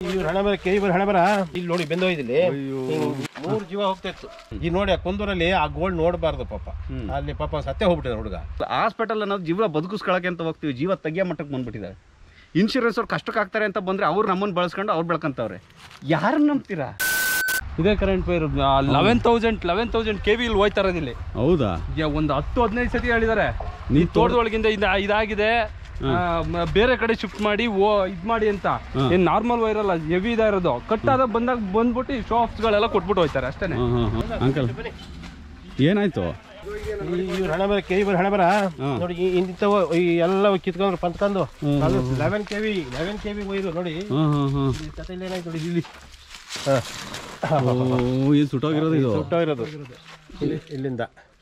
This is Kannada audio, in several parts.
ಇವ್ರ ಹಣ ಬರ ಕೆರಿ ಬರ ಹಣ ಬರ ಇಲ್ಲಿ ನೋಡಿ ಬೆಂದೋಯ್ದಿಲ್ಲಿ ಮೂರು ಜೀವ ಹೋಗ್ತಾ ಇತ್ತು ಈ ನೋಡಿ ಆ ಕುಂದೂರಲ್ಲಿ ಆ ಗೋಲ್ಡ್ ನೋಡಬಾರ್ದು ಪಾಪ ಅಲ್ಲಿ ಪಾಪ ಸತ್ಯ ಹೋಗ್ಬಿಟ್ಟಿದೆ ಹುಡುಗ ಹಾಸ್ಪಿಟಲ್ ಅನ್ನೋದು ಜೀವ ಬದುಕಿಸ್ಕೊಳಕ್ಕೆ ಅಂತ ಹೋಗ್ತೀವಿ ಜೀವ ತೆಗಿಯೋ ಮಟ್ಟಕ್ಕೆ ಬಂದ್ಬಿಟ್ಟಿದ್ದಾರೆ ಇನ್ಶೂರೆನ್ಸ್ ಅವ್ರು ಕಷ್ಟಕ್ಕೆ ಆಗ್ತಾರೆ ಅಂತ ಬಂದ್ರೆ ಅವ್ರು ನಮ್ಮನ್ನು ಬಳಸ್ಕೊಂಡು ಅವ್ರು ಬೆಳ್ಕೊಂತವ್ರೆ ಯಾರನ್ನ ನಂಬ್ತೀರಾ ಇದೇ current wire eleven thousand eleven thousand K V ಇಲ್ಲಿ ಹೋಯ್ತಾ ಇರೋದು ಇಲ್ಲಿ ಹೌದಾ ಯಾ, ಒಂದು ಹತ್ತು ಹದಿನೈದು ಸತಿ ಹೇಳಿದ್ದಾರೆ ನೀ ಈ ತೋಟದೊಳಗಿಂದ ಇದ ಇದಾಗಿದೆ ಆ, ಮ- ಬೇರೆ ಕಡೆ ಶಿಫ್ಟ್ ಮಾಡಿ ಓ ಇದ್ ಮಾಡಿ ಅಂತ ಏನ್ ನಾರ್ಮಲ್ ವೈರ್ ಅಲ್ಲ ಹೆವಿ ಇದ ಇರೋದು ಕಟ್ ಆದಾಗ ಬಂದಾಗ ಬಂದ್ಬಿಟ್ಟು ಶಾಪ್ಸ್ ಗಳೆಲ್ಲ ಕೊಟ್ಬಿಟ್ಟು ಹೋಯ್ತಾರೆ ಅಷ್ಟೇನೆ ಅಂಕಲ್ ಏನಾಯ್ತು ಇವ್ರ ಹಣ ಬರ ಕೆರಿ ಬರ ಹಣ ಬರ ನೋಡಿ ಈ ಇಂಥವು ಈ ಎಲ್ಲ ಕಿತ್ಕೊಂಡ್ರು ಪಂತ್ಕೊಂಡು eleven K V eleven K V ಒಯ್ದು ನೋಡಿ ಹಾಂ ಹಾಂ ಹಾಂ ಈ ಕಥೆಯಲ್ಲಿ ಏನಾಯ್ತು ನೋಡಿ ಇಲ್ಲಿ ಓ ಇದು ಸುಟ್ಟೋಗಿರೋದು ಇದು ಸುಟ್ಟೋಗಿರೋದು ಇಲ್ಲಿ ಇಲ್ಲಿಂದ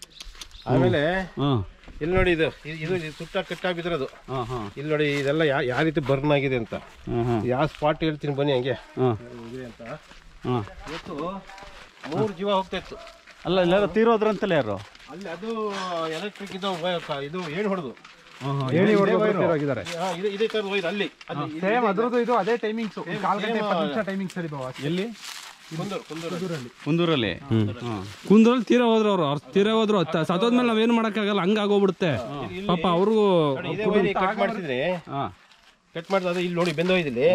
ಆಮೇಲೆ ಹಾಂ ಇಲ್ಲಿ ನೋಡಿ ಇದು ಇದು- ಇದು ಇದು ಸುಟ್ಟ ಕಟ್ಟಾಗಿ ಬಿದ್ದಿರೋದು ಹಾಂ ಹಾಂ ಇಲ್ಲಿ ನೋಡಿ ಇದೆಲ್ಲ ಯಾ ಯಾವ ರೀತಿ ಬರ್ನ್ ಆಗಿದೆ ಅಂತ ಹಾಂ ಹಾಂ ಯಾವ ಸ್ಪಾಟ್ ಹೇಳ್ತೀನಿ ಬನ್ನಿ ಹಂಗೆ ಹಾಂ ಇದೆ ಅಂತ ಹಾಂ ಇವತ್ತು ಮೂರು ಜೀವ ಹೋಗ್ತಾ ಇತ್ತು ಅಲ್ಲ ಎಲ್ಲಾರು ತೀರೋದ್ರಂತಲ್ಲ ಯಾರು ಅಲ್ಲಿ ಅದು ಎಲೆಕ್ಟ್ರಿಕ್ ಇದು ವ- ಕ- ಇದು ಏನು ಹೊಡೆದು ಹೇಳಿ ಇದೇ ಇದೇ ಥರದ ವೈರ್ ಅಲ್ಲಿ ಅಲ್ಲಿ ಇದು- ಸೇಮ್ ಅದ್ರದ್ದು ಇದು ಅದೇ ಟೈಮಿಂಗ್ಸ್ ಕಾಲ್ ಗಂಟೆ ಇಪ್ಪತ್ತು ನಿಮಿಷ ಟೈಮಿಂಗ್ಸ್ ಸರಿ ಬಾವ ಎಲ್ಲಿ ಕುಂದೂರು ಕುಂದೂರಲ್ಲಿ ಕುಂದೂರಲ್ಲಿ ಹಾಂ ಕುಂದ್ರಲ್ಲಿ ತೀರ ಹೋದ್ರು ಅವ್ರು ಅವ್ರು ತೀರ ಹೋದ್ರು ಸತ್ತೋದ್ಮೇಲೆ ನಾವೇನು ಮಾಡೋಕ್ಕಾಗಲ್ಲ ಹಂಗ ಆಗೋಗ್ಬಿಡುತ್ತೆ ಪಾಪ ಅವ್ರಿಗೂ ನೋಡಿ, ಇದೇ ವೈರ್ ಕಟ್ ಮಾಡ್ತಿದ್ರೆ ಹಾಂ ಕಟ್ ಮಾಡಿದ್ರೆ ಅದು ಇಲ್ಲಿ ನೋಡಿ ಬೆಂದೋಯ್ದಿಲ್ಲಿ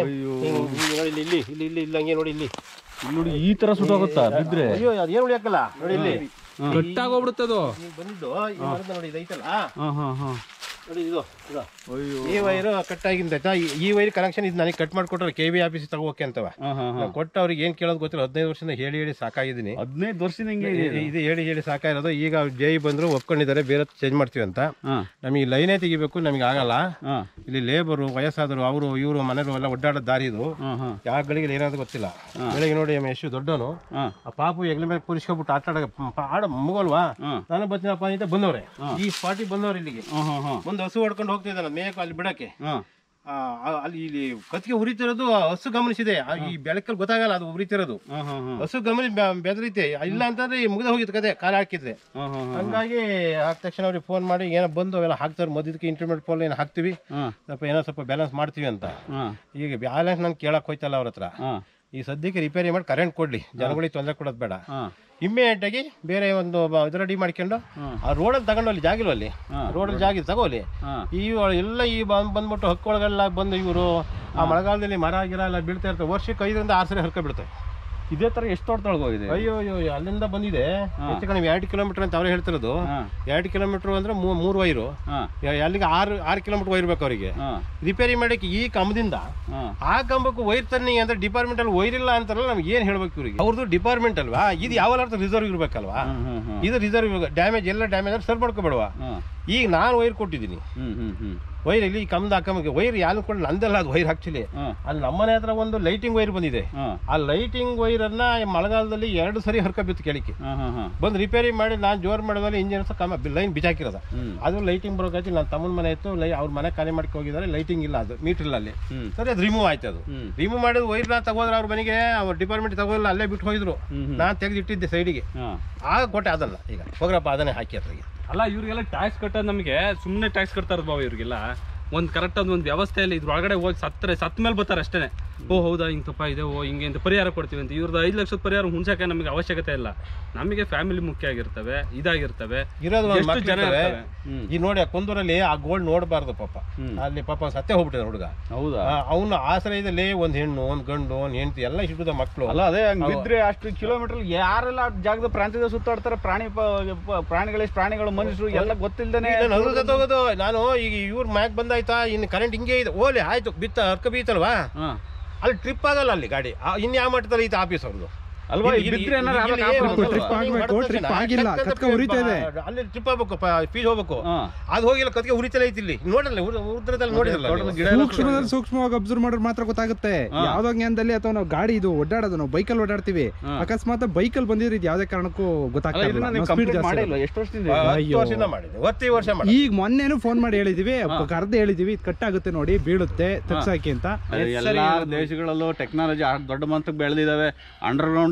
ನೋಡಿ ಇಲ್ಲಿ ಇಲ್ಲಿ ಇಲ್ಲಿ ಇಲ್ಲಿ ಇಲ್ಲಿ ಹಂಗೆ ನೋಡಿ ಇಲ್ಲಿ ನೋಡಿ ಈ ತರ ಸುಟ್ಟೋಗುತ್ತಾ ಬಿದ್ರೆ ಅಯ್ಯೋ ಅದು ಏನು ಉಳಿಯಕ್ಕಲ್ಲ ನೋಡಿ ಇಲ್ಲಿ ಗಟ್ಟಾಗೋಗ್ಬಿಡುತ್ತೆ ಅದು ಈಗ ಬಂದಿದ್ದು ಈ ಮರದ ನೋಡಿ ಇದೈತಲ್ಲ ಹಾಂ ಹಾಂ ಹಾಂ ನೋಡಿ ಇದು ಇದು. ಈ ವೈರು ಕಟ್ ಆಗಿಂದ ಆಯ್ತಾ ಈ- ಈ ವೈರ್ ಕನೆಕ್ಷನ್ ಇದು ನನಗೆ ಕಟ್ ಮಾಡಿಕೊಟ್ರೆ ಕೆ ವಿ ಆಫೀಸ್ ತಗೋಕೆ ಅಂತವ ಹಾಂ ಹಾಂ ನಾನು ಕೊಟ್ಟು ಅವ್ರಿಗೆ ಏನು ಕೇಳೋದು ಗೊತ್ತಿಲ್ಲ ಹದಿನೈದು ವರ್ಷದಿಂದ ಹೇಳಿ ಹೇಳಿ ಸಾಕಾಗಿದ್ದೀನಿ ಹದಿನೈದು ವರ್ಷದ ಹಿಂಗೆ ಇದು ಹೇಳಿ ಹೇಳಿ ಸಾಕಾಗಿರೋದು ಈಗ ಜೈ ಬಂದ್ರು ಒಪ್ಕೊಂಡಿದ್ದಾರೆ ಬೇರೆ ಚೇಂಜ್ ಮಾಡ್ತೀವಿ ಅಂತ ಹಾಂ ನಮಗೆ ಲೈನೇ ತೆಗಿಬೇಕು ನಮಗೆ ಆಗಲ್ಲ ಹಾಂ ಇಲ್ಲಿ ಲೇಬರು ವಯಸ್ಸಾದರು ಅವರು ಇವರು ಮನೆಯವರು ಎಲ್ಲ ಒಡ್ಡಾಡೋ ದಾರಿ ಇದು ಹಾಂ ಹಾಂ ಯಾವ ಗಳಿಗೆ ಏನಾದ್ರು ಗೊತ್ತಿಲ್ಲ ಬೆಳಿಗ್ಗೆ ನೋಡಿ ಎಮ್ ಎಷ್ಟು ದೊಡ್ಡವನು ಹಾಂ ಆ ಪಾಪು ಹೆಗ್ಲ ಮೇಲೆ ಕೂರಿಸ್ಕೊಬಿಟ್ಟು ಆಟ ಆಡ ಆಡ ಮಗಲ್ವಾ ಹಾಂ ನಾನು ಬರ್ತೀನಪ್ಪ ಅಂತ ಬಂದವ್ರೆ ಈ ಸ್ಪಾಟಿಗೆ ಬಂದವ್ರು ಇಲ್ಲಿಗೆ ಹಾಂ ಹಾಂ ಹಾಂ ಒಂದು ಹಸು ಹೊಡ್ಕೊಂಡು ಹೋಗ್ತಿದ್ದಾನೆ ಮೇಯಕ್ಕೆ ಅಲ್ಲಿ ಬಿಡಕ್ಕೆ ಹಾಂ ಆ, ಆ- ಅಲ್ಲಿ ಇಲ್ಲಿ ಕತ್ತಿಗೆ ಉರಿತಿರೋದು ಆ ಹಸು ಗಮನಿಸಿದೆ ಆ ಈ ಬೆಳಕಲ್ಲಿ ಗೊತ್ತಾಗಲ್ಲ ಅದು ಉರಿತಿರೋದು ಹಾಂ ಹಾಂ ಹಾಂ ಹಸು ಗಮನಿಸಿ ಬೆ- ಬೆದರಿತೆ ಇಲ್ಲ ಅಂತಂದ್ರೆ ಮುಗ್ದ ಹೋಗಿತ್ತು ಕತೆ ಕಾಲ ಹಾಕಿದ್ರೆ ಹಾಂ ಹಾಂ ಹಂಗಾಗಿ ಆದ ತಕ್ಷಣ ಅವ್ರಿಗೆ ಫೋನ್ ಮಾಡಿ ಏನೋ ಬಂದು ಅವೆಲ್ಲ ಹಾಕ್ತಾರೆ ಮಧ್ಯದಕ್ಕೆ ಇಂಟರ್ಮೀಡಿಯಟ್ ಪೋಲ್ ಏನು ಹಾಕ್ತಿವಿ ಹಾಂ ಸ್ವಲ್ಪ ಏನೋ ಸ್ವಲ್ಪ ಬ್ಯಾಲೆನ್ಸ್ ಮಾಡ್ತೀವಿ ಅಂತ ಹಾಂ ಈಗ ಬ್ಯಾಲೆನ್ಸ್ ನಾನು ಕೇಳಕ್ ಹೋಯ್ತಲ್ಲ ಅವ್ರ ಹತ್ರ ಹಾಂ ಈ ಸದ್ಯಕ್ಕೆ ರಿಪೇರಿ ಮಾಡಿ ಕರೆಂಟ್ ಕೊಡ್ಲಿ ಜನಗಳಿಗೆ ತೊಂದರೆ ಕೊಡೋದು ಬೇಡ ಹಾಂ ಇಮ್ಮಿಡಿಯೇಟ್ ಆಗಿ ಬೇರೆ ಒಂದು ಬ- ಇದು ರೆಡಿ ಮಾಡ್ಕೊಂಡು ಆ ರೋಡಲ್ಲಿ ತಗೊಂಡು ಅಲ್ಲಿ ಜಾಗಿಲ್ವ ಅಲ್ಲಿ ರೋಡಲ್ಲಿ ಜಾಗಿ ತಗೋಲಿ ಹಾಂ ಈ ಒಳ- ಎಲ್ಲ ಈ ಬಂದ್ ಬಂದ್ಬಿಟ್ಟು ಹಕ್ಕೊಳಗೆಲ್ಲ ಬಂದು ಇವರು ಆ ಮಳೆಗಾಲದಲ್ಲಿ ಮರ ಗಿರ ಎಲ್ಲ ಬೀಳ್ತಾ ಇರ್ತವೆ ವರ್ಷಕ್ಕೆ ಐದರಿಂದ ಆರು ಸರಿ ಹರ್ಕೊ ಬಿಡ್ತವೆ ಇದೇ ಥರ ಎಷ್ಟು ತೋಟದೊಳಗೆ ಹೋಗಿದೆ ಅಯ್ಯೋ ಅಯ್ಯೋ ಅಯ್ಯೋ, ಅಲ್ಲಿಂದ ಬಂದಿದೆ ಹೆಚ್ಚು ಕಡಿಮೆ ಎರಡು ಕಿಲೋಮೀಟರ್ ಅಂತ ಅವ್ರು ಹೇಳ್ತಿರೋದು ಹಾಂ ಎರಡು ಕಿಲೋಮೀಟರ್ ಅಂದ್ರೆ ಮೂ- ಮೂರು ವೈರು ಹಾಂ ಯ- ಅಲ್ಲಿಗೆ ಆರು ಆರು ಕಿಲೋಮೀಟರ್ ವೈರ್ ಬೇಕು ಅವರಿಗೆ ಹಾಂ ರಿಪೇರಿ ಮಾಡಕ್ಕೆ ಈ ಕಂಬದಿಂದ ಹಾಂ ಆ ಕಂಬಕ್ಕೆ ವೈರ್ ತನ್ನಿ ಅಂದ್ರೆ ಡಿಪಾರ್ಟ್ಮೆಂಟ್ ಅಲ್ಲಿ ವೈರ್ ಇಲ್ಲ ಅಂತಾರಲ್ಲ ನಮ್ಗೆ ಏನ್ ಹೇಳ್ಬೇಕು ಇವ್ರಿಗೆ ಅವ್ರದ್ದು ಡಿಪಾರ್ಟ್ಮೆಂಟ್ ಅಲ್ವಾ ಇದು ಯಾವ ರಿಸರ್ವ್ ಇರ್ಬೇಕಲ್ವಾ ಹ್ಮ್ ಹ್ಮ್ ಹ್ಮ್ ಇದು ರಿಸರ್ವ್ ಡ್ಯಾಮೇಜ್ ಎಲ್ಲ ಡ್ಯಾಮೇಜ್ ಆದ್ರೆ ಸರ್ ಮಾಡ್ಕೋಬೇಡವಾ ಹಾಂ ಈಗ ನಾನು ವೈರ್ ಕೊಟ್ಟಿದ್ದೀನಿ ಹ್ಮ್ ಹ್ಮ್ ಹ್ಮ್ ವೈರ್ ಇಲ್ಲಿ ಕಮ್ದು ಹಾಕಂಬಕ್ಕೆ ವೈರ್ ಯಾರು ಕೂಡ ನಂದಲ್ಲ ಅದು ವೈರ್ ಆಕ್ಚುಲಿ ಹಾಂ ಅಲ್ಲಿ ನಮ್ಮನೆ ಹತ್ರ ಒಂದು ಲೈಟಿಂಗ್ ವೈರ್ ಬಂದಿದೆ ಹಾಂ ಆ ಲೈಟಿಂಗ್ ವೈರ್ ಅನ್ನ ಮಳೆಗಾಲದಲ್ಲಿ ಎರಡು ಸರಿ ಹರ್ಕೊಬಿತ್ತು ಕೆಳಕ್ಕೆ ಹಾಂ ಹಾಂ ಹಾಂ ಬಂದು ರಿಪೇರಿ ಮಾಡಿ ನಾನು ಜೋರ್ ಮಾಡಿದ್ರೆ ಇಂಜಿನ್ ಕಮ್ಮ ಲೈನ್ ಬಿಚಾಕಿರೋದ ಹ್ಮ್. ಅದು ಲೈಟಿಂಗ್ ಬರೋಕಾಯ್ತು ನನ್ನ ತಮ್ಮನ ಮನೆ ಇತ್ತು ಲೈ ಅವ್ರ ಮನೆ ಖಾಲಿ ಮಾಡ್ಕೊ ಹೋಗಿದ್ದಾರೆ ಲೈಟಿಂಗ್ ಇಲ್ಲ ಅದು ಮೀಟರ್ ಇಲ್ಲ ಅಲ್ಲಿ ಹ್ಮ್. ಸರಿ ಅದು ರಿಮೂವ್ ಆಯ್ತು ಅದು ಹ್ಮ್. ರಿಮೂವ್ ಮಾಡಿದ ವೈರ್ನ ತಗೋದ್ರೆ ಅವ್ರ ಮನೆಗೆ ಅವ್ರ ಡಿಪಾರ್ಟ್ಮೆಂಟ್ ತಗೋಲ್ಲ ಅಲ್ಲೇ ಬಿಟ್ಟು ಹೋಗಿದ್ರು ಹ್ಮ್ ಹ್ಮ್. ನಾನು ತೆಗೆದು ಇಟ್ಟಿದ್ದೆ ಸೈಡಿಗೆ ಹಾಂ ಆಗ ಕೊಟ್ಟೆ ಅದಲ್ಲ ಈಗ ಹೋಗ್ರಪ್ಪ ಅದನ್ನೇ ಹಾಕಿ ಅದ್ರಾಗೆ ಅಲ್ಲ ಇವ್ರಿಗೆಲ್ಲ ಟ್ಯಾಕ್ಸ್ ಕಟ್ಟೋದು ನಮಗೆ ಸುಮ್ಮನೆ ಟ್ಯಾಕ್ಸ್ ಕಟ್ತಾರ ಬಾವ ಇವ್ರಿಗೆಲ್ಲ ಒಂದು ಕರೆಕ್ಟ್ ಆದ ಒಂದು ವ್ಯವಸ್ಥೆಯಲ್ಲಿ ಇದ್ರೊಳಗಡೆ ಹೋಗಿ ಸತ್ತರೆ ಸತ್ತ ಮೇಲೆ ಬರ್ತಾರೆ ಅಷ್ಟೇ ಓ ಹೌದಾ ಹಿಂಗಪ್ಪ ಇದೆ ಓ ಹಿಂಗೆ ಅಂತ ಪರಿಹಾರ ಕೊಡ್ತೀವಿ ಅಂತ ಇವ್ರದ್ದು ಐದು ಲಕ್ಷದ ಪರಿಹಾರ ಹುಣ್ಸಕ್ಕೆ ನಮಗೆ ಅವಶ್ಯಕತೆ ಇಲ್ಲ ನಮಗೆ ಫ್ಯಾಮಿಲಿ ಮುಖ್ಯ ಆಗಿರ್ತವೆ ಇದಾಗಿರ್ತವೆ ಇರೋದು ಒಂದ್ ಎಷ್ಟು ಮಕ್ಳು ಜನ ಇರ್ತವೆ. ಇರ್ತವೆ? ಈ ನೋಡಿ ಆ ಕುಂದೂರಲ್ಲಿ ಆ ಗೋಲ್ಡ್ ನೋಡಬಾರ್ದು ಪಾಪ ಅಲ್ಲಿ ಪಾಪ ಸತ್ಯ ಹೋಗ್ಬಿಟ್ಟಿದೆ ಹುಡುಗ ಹೌದಾ ಅವನು ಆಶ್ರಯದಲ್ಲಿ ಒಂದ್ ಹೆಣ್ಣು ಒಂದ್ ಗಂಡು ಒಂದ್ ಹೆಂಡತಿ ಎಲ್ಲ ಇಟ್ಟಿದ ಮಕ್ಕಳು ಅಲ್ಲ ಅದೇ ಹಂಗ್ ಬಿದ್ರೆ ಅಷ್ಟು ಕಿಲೋಮೀಟರ್ ಯಾರೆಲ್ಲ ಆ ಜಾಗದ ಪ್ರಾಂತ್ಯದ ಸುತ್ತಾಡ್ತಾರೆ ಪ್ರಾಣಿ ಪ- ಪ- ಪ್ರಾಣಿಗಳು ಪ್ರಾಣಿಗಳು ಮನುಷ್ಯರು ಎಲ್ಲ ಗೊತ್ತಿಲ್ದೇನೆ ಹೋಗೋದು ನಾನು ಈಗ ಇವ್ರ ಮ್ಯಾಕ್ ಬಂದಾಯ್ತಾ ಇನ್ನು ಕರೆಂಟ್ ಹಿಂಗೆ ಇದೆ ಓಲಿ ಆಯ್ತು ಬಿತ್ತ ಹರ್ಕ ಬೀತಲ್ವಾ ಹಾಂ ಅಲ್ಲಿ ಟ್ರಿಪ್ ಆಗಲ್ಲ ಅಲ್ಲಿ ಗಾಡಿ ಆ, ಇನ್ ಯಾವ ಮಟ್ಟದಲ್ಲಿ ಐತೆ ಆಫೀಸ್ ಅವ್ರದ್ದು ಅಲ್ವಾ ಇಲ್ಲಿ- ಈಗ ಬಿದ್ರೆ ಇಲ್ಲಿ- ಏನಾರ ಇಲ್ಲಿ ಆದ್ರೆ ಒಂದು ಆಪತ್ತು trip ಅಲ್ವಾ? ಆಗ್ಬೇಕು, trip ಆಗಿಲ್ಲ, ಕತ್ಕ ಉರಿತಾ ಇದೆ. ಅಲ್ಲಿ ಟ್ರಿಪ್ ಆಗ್ಬೇಕು ಫೀಸ್ ಹೋಗ್ಬೇಕು ಹಾಂ ಅದು ಹೋಗಿಲ್ಲ ಕತ್ಗೆ ಉರಿತಲೇ ಐತಿ ಇಲ್ಲಿ ನೋಡಲ್ಲ ಉದ್ರದಲ್ಲಿ ನೋಡಿರಲ್ಲ ತೋಟದ ನೀವು. ಗಿಡ ಎಲ್ಲ ಸೂಕ್ಷ್ಮದಲ್ಲಿ ಸೂಕ್ಷ್ಮವಾಗಿ ಅಬ್ಸರ್ವ್ ಮಾಡಿದ್ರೆ ಮಾತ್ರ ಗೊತ್ತಾಗುತ್ತೆ ಯಾವ್ದೋ ಜ್ಞಾನದಲ್ಲಿ ಅಥವಾ ನಾವು ಗಾಡಿ ಇದು ಓಡಾಡೋದು ನಾವು ಬೈಕಲ್ಲಿ ಓಡಾಡ್ತೀವಿ ಅಕಸ್ಮಾತ್ ಬೈಕಲ್ಲಿ ಬಂದಿದ್ರೆ ಇದು ಯಾವ್ದೇ ಕಾರಣಕ್ಕೂ ಅಲ್ಲ ಗೊತ್ತಾಗ್ತಾ ಇದನ್ನ ನೀವು ಸ್ಪೀಡ್ ಕಂಪ್ಲೀಟ್ ಜಾಸ್ತಿ ಮಾಡಿಲ್ವಾ ಎಷ್ಟು ವರ್ಷದಿಂದ ಆ, ಇದೆ? ಹತ್ತು ವರ್ಷದಿಂದ ಮಾಡಿದ್ದೆ ಒತ್ತಿ ವರ್ಷ ಮಾಡಿ ಈಗ ಮೊನ್ನೆನು ಫೋನ್ ಮಾಡಿ ಹೇಳಿದೀವಿ ಕರ್ದು ಹೇಳಿದೀವಿ ಇದು ಕಟ್ ಆಗುತ್ತೆ ನೋಡಿ ಬೀಳುತ್ತೆ ತಗ್ಸಾಕಿ ಅಂತ ಎಲ್ಲ ದೇಶಗಳಲ್ಲೂ ಟೆಕ್ನಾಲಜಿ ದೊಡ್ಡ ಮಟ್ಟಕ್ಕೆ ಬೆಳೆದಿದ್ದಾವೆ ಅಂಡರ್ ಗ್ರೌಂಡ್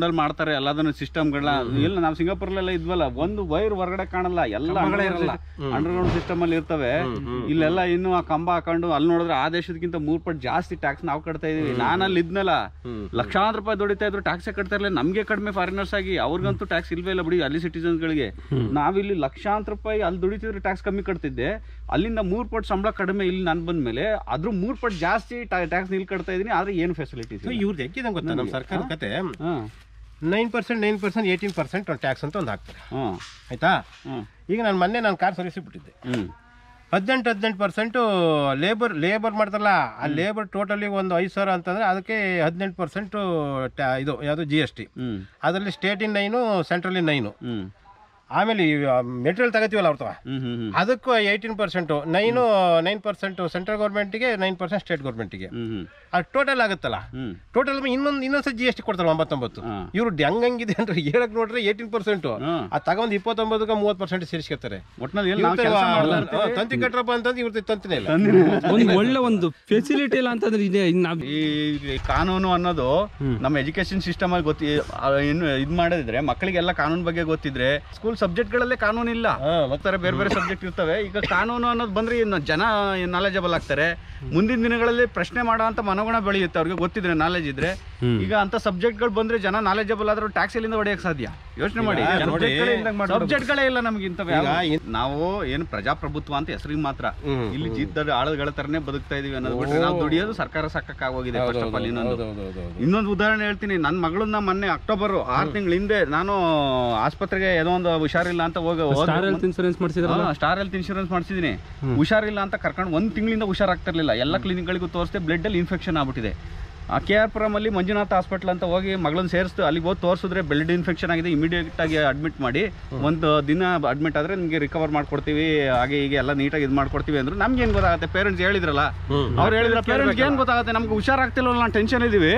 ದಿನದಲ್ಲಿ ಮಾಡ್ತಾರೆ ಎಲ್ಲದನ್ನು ಸಿಸ್ಟಮ್ಗಳನ್ನ ಇಲ್ಲ ನಾವು ಸಿಂಗಾಪುರ್ಲೆಲ್ಲ ಇದ್ವಲ್ಲ ಒಂದು ವೈರ್ ಹೊರಗಡೆ ಕಾಣಲ್ಲ ಎಲ್ಲ ಅಂಡರ್ಗ್ರೌಂಡ್ ಸಿಸ್ಟಮ್ ಅಲ್ಲಿ ಇರ್ತವೆ ಇಲ್ಲೆಲ್ಲ ಇನ್ನು ಆ ಕಂಬ ಹಾಕೊಂಡು ಅಲ್ಲಿ ನೋಡಿದ್ರೆ ಆ ದೇಶದಕ್ಕಿಂತ ಮೂರ್ ಪಟ್ಟು ಜಾಸ್ತಿ ಟ್ಯಾಕ್ಸ್ ನಾವು ಕಟ್ತಾ ಇದೀವಿ ನಾನು ಅಲ್ಲಿ ಇದ್ನಲ್ಲ ಲಕ್ಷಾಂತರ ರೂಪಾಯಿ ದುಡಿತಾ ಇದ್ರು ಟ್ಯಾಕ್ಸ್ ಕಟ್ತಾ ಇರಲಿಲ್ಲ ನಮ್ಗೆ ಕಡಿಮೆ ಫಾರಿನರ್ಸ್ ಆಗಿ ಅವ್ರಿಗಂತೂ ಟ್ಯಾಕ್ಸ್ ಇಲ್ವೇ ಇಲ್ಲ ಬಿಡಿ ಅಲ್ಲಿ ಸಿಟಿಸನ್ಸ್ ಗಳಿಗೆ ನಾವಿಲ್ಲಿ ಲಕ್ಷಾಂತರ ರೂಪಾಯಿ ಅಲ್ಲಿ ದುಡಿತಿದ್ರೆ ಟ್ಯಾಕ್ಸ್ ಕಮ್ಮಿ ಕಟ್ತಿದ್ದೆ ಅಲ್ಲಿಂದ ಮೂರ್ ಪಟ್ಟು ಸಂಬಳ ಕಡಿಮೆ ಇಲ್ಲಿ ನಾನು ಬಂದ್ಮೇಲೆ ಅದ್ರ ಮೂರ್ ಪಟ್ಟು ಜಾಸ್ತಿ ಟ್ಯಾಕ್ಸ್ ಇಲ್ಲಿ ಕಟ್ತಾ ಇದೀನಿ ಆದ್ರೆ ಏನು ಫೆಸಿಲಿಟೀಸ್ ಇವ್ರದ್ದು ಹೆಕ್ಕಿದಂಗೆ ಗೊತ್ತಾ ನಮ್ಮ ಸರ್ಕಾರದ ಕತೆ ಹಾ nine percent nine percent eighteen percent tax ಅಂತ ಒಂದು ಹಾಕ್ತಾರೆ ಹಾ ಆಯ್ತಾ ಹ್ಮ್ ಈಗ ನಾನು ಮೊನ್ನೆ ನಾನು ಕಾರ್ ಸರ್ವಿಸ್ ಬಿಟ್ಟಿದ್ದೆ ಹ್ಮ್ ಹದಿನೆಂಟು ಹದಿನೆಂಟು ಪರ್ಸೆಂಟು ಲೇಬರ್ ಲೇಬರ್ ಮಾಡ್ತಾರಲ್ಲ ಆ ಲೇಬರ್ ಟೋಟಲಿ ಒಂದು ಐದು ಸಾವಿರ ಅಂತಂದ್ರೆ ಅದಕ್ಕೆ ಹದಿನೆಂಟು ಪರ್ಸೆಂಟು ಇದು ಯಾವುದು ಜಿ ಎಸ್ ಟಿ ಹ್ಮ್ ಅದರಲ್ಲಿ ಸ್ಟೇಟಿನ ನೈನು ಸೆಂಟ್ರಲಿನ ನೈನು ಹ್ಮ್ ಆಮೇಲೆ ಮೆಟೀರಿಯಲ್ ತಗೋತೀವಲ್ಲ ಅವ್ರ ಹ್ಮ್ ಹ್ಮ್ ಹ್ಮ್ ಅದಕ್ಕೂ eighteen percent nine nine percent central ಗೌರ್ಮೆಂಟಿಗೆ ನೈನ್ ಪರ್ಸೆಂಟ್ ಸ್ಟೇಟ್ ಗೌರ್ಮೆಂಟಿಗೆ ಹ್ಮ್ ಹ್ಮ್ ಅದು ಟೋಟಲ್ ಆಗುತ್ತಲ್ಲ ಹ್ಮ್ ಟೋಟಲ್ ಇನ್ನೊಂದು ಇನ್ನೊಂದ್ಸಲ ಜಿ ಎಸ್ ಟಿ ಕೊಡ್ತಾರೆ ಒಂಬತ್ತೊಂಬತ್ತು ಹಾ. ಇವ್ರು ಹೆಂಗಂಗಿದೆ ಅಂತ ಹೇಳಕ್ ನೋಡ್ರೆ ಏಯ್ಟೀನ್ ಪರ್ಸೆಂಟು ಹಾ. ಅದು ತಗೊಂಡ್ ಇಪ್ಪತ್ತೊಂಬತ್ತಕ್ಕೆ ಮೂವತ್ತು ಪರ್ಸೆಂಟ್ ಸೇರಿಸ್ಕೊತಾರೆ ಒಟ್ನಲ್ಲಿ ಎಲ್ಲಿ ನಾವು ಕೆಲಸ ಇವ್ರ್ದು ತಂತಿ ಕಟ್ರಪ್ಪ ಅಂತಂದ್ರೆ ಇವ್ರದ್ದು ತಂತಿನೇ ಇಲ್ಲ ಒಂದು ಒಳ್ಳೆ ಒಂದು ಫೆಸಿಲಿಟಿ ಇಲ್ಲ ಅಂತಂದ್ರೆ ಇದೆ ಇನ್ನು ನಾವ್- ಈ ಈ ಕಾನೂನು ಅನ್ನೋದು ನಮ್ಮ ಎಜುಕೇಶನ್ ಸಿಸ್ಟಮ್ ಅಲ್ಲಿ ಗೊತ್ತಿ ಆ, ಇನ್ನು ಇದು ಮಾಡಿದ್ರೆ ಮಕ್ಕಳಿಗೆಲ್ಲ ಕಾನೂನು ಬಗ್ಗೆ ಗೊತ್ತಿದ್ರೆ ಸ್ಕೂಲ್ ಸಬ್ಜೆಕ್ಟ್ಗಳಲ್ಲೇ ಕಾನೂನು ಇಲ್ಲ ಹಾ, ಹೋಗ್ತಾರೆ ಬೇರೆ ಬೇರೆ ಸಬ್ಜೆಕ್ಟ್ ಇರ್ತವೆ ಈಗ ಕಾನೂನು ಅನ್ನೋದು ಬಂದ್ರೆ ಇನ್ನು ಜನ ನಾಲೆಜಬಲ್ ಆಗ್ತಾರೆ ಮುಂದಿನ ದಿನಗಳಲ್ಲಿ ಪ್ರಶ್ನೆ ಮಾಡೋ ಅಂತ ಮನೋಗುಣ ಬೆಳೆಯುತ್ತೆ ಅವ್ರಿಗೆ ಗೊತ್ತಿದ್ರೆ ನಾಲೆಜ್ ಇದ್ರೆ ಈಗ ಅಂತ ಸಬ್ಜೆಕ್ಟ್ಗಳು ಬಂದ್ರೆ ಜನ ನಾಲೆಜಬಲ್ ಆದ್ರೂ ಟ್ಯಾಕ್ಸ್ ಎಲ್ಲಿಂದ ಹೊಡೆಯಕ್ ಸಾಧ್ಯ ಯೋಚನೆ ಮಾಡಿ ಈಗ ನೋಡಿ, ಸಬ್ಜೆಕ್ಟ್ಗಳೇ ಇಲ್ಲ ನಮ್ಗೆ ಇಂಥವು ಈಗ ಯಾವ್ದು. ಇನ್- ನಾವು ಏನು ಪ್ರಜಾಪ್ರಭುತ್ವ ಅಂತ ಹೆಸರಿಗೆ ಮಾತ್ರ ಹ್ಮ್. ಇಲ್ಲಿ ಜಿದ್ದದ ಆಳುಗಳ ತರನೇ ಬದುಕ್ತಾ ಇದೀವಿ ಅನ್ನೋದು ಬಿಟ್ರೆ ನಾವು ದುಡಿಯೋದು ಸರ್ಕಾರ ಸಾಕಾಗೋಗಿದೆ ಫಸ್ಟ್ ಆಫ್ ಆಲ್ ಇನ್ನೊಂದು ಹೌದೌದೌದು ಇನ್ನೊಂದು ಉದಾಹರಣೆ ಹೇಳ್ತೀನಿ ನನ್ನ ಮಗಳನ್ನ ಮೊನ್ನೆ ಅಕ್ಟೋಬರ್ ಆರು ತಿಂಗಳ ಹಿಂದೆ ನಾನು ಆಸ್ಪತ್ರೆಗೆ ಏನೋ ಒಂದು ಹುಷಾರಿಲ್ಲ ಅಂತ ಹೋಗಿ ಸ್ಟಾರ್ ಹೆಲ್ತ್ ಇನ್ಸೂರೆನ್ಸ್ ಮಾಡಿಸಿದ್ರಲ್ಲ ಸ್ಟಾರ್ ಹೆಲ್ತ್ ಇನ್ಶೂರೆನ್ಸ್ ಮಾಡಿಸಿದೀನಿ ಹುಷಾರಿಲ್ಲ ಅಂತ ಕರ್ಕೊಂಡು ಒಂದ್ ತಿಂಗಳಿಂದ ಹುಷಾರಾಗ್ತಿರ್ಲಿಲ್ಲ ಎಲ್ಲ ಕ್ಲಿನಿಕ್ಗಳಿಗೂ ತೋರಿಸ್ದೆ ಬ್ಲಡ್ ಅಲ್ಲಿ ಇನ್ಫೆಕ್ಷನ್ ಆಗ್ಬಿಟ್ಟಿದೆ ಆ ಕೆ ಆರ್ ಪುರಂ ಅಲ್ಲಿ ಮಂಜುನಾಥ ಹಾಸ್ಪಿಟಲ್ ಅಂತ ಹೋಗಿ ಮಗಳನ್ನ ಸೇರಿಸ್ತು ಅಲ್ಲಿಗೆ ಹೋಗಿ ತೋರಿಸಿದ್ರೆ ಬ್ಲಡ್ ಇನ್ಫೆಕ್ಷನ್ ಆಗಿದೆ ಇಮಿಡಿಯೇಟ್ ಆಗಿ ಅಡ್ಮಿಟ್ ಮಾಡಿ ಒಂದು ದಿನ ಅಡ್ಮಿಟ್ ಆದ್ರೆ ನಿಮಗೆ ರಿಕವರ್ ಮಾಡ್ಕೊಡ್ತೀವಿ ಹಾಗೆ ಹೀಗೆ ಎಲ್ಲ ನೀಟಾಗಿ ಇದು ಮಾಡ್ಕೊಡ್ತೀವಿ ಅಂದ್ರು ನಮ್ಗೆ ಏನ್ ಗೊತ್ತಾಗುತ್ತೆ ಪೇರೆಂಟ್ಸ್ ಹೇಳಿದ್ರಲ್ಲ ಅವ್ರು ಹೇಳಿದ್ರ ಪೇರೆಂಟ್ಸ್ ಏನ್ ಗೊತ್ತಾಗುತ್ತೆ ನಮ್ಗೆ ಹುಷಾರಾಗ್ತಿಲ್ಲ ನಾವು ಟೆನ್ಷನ್ ಇದೀವಿ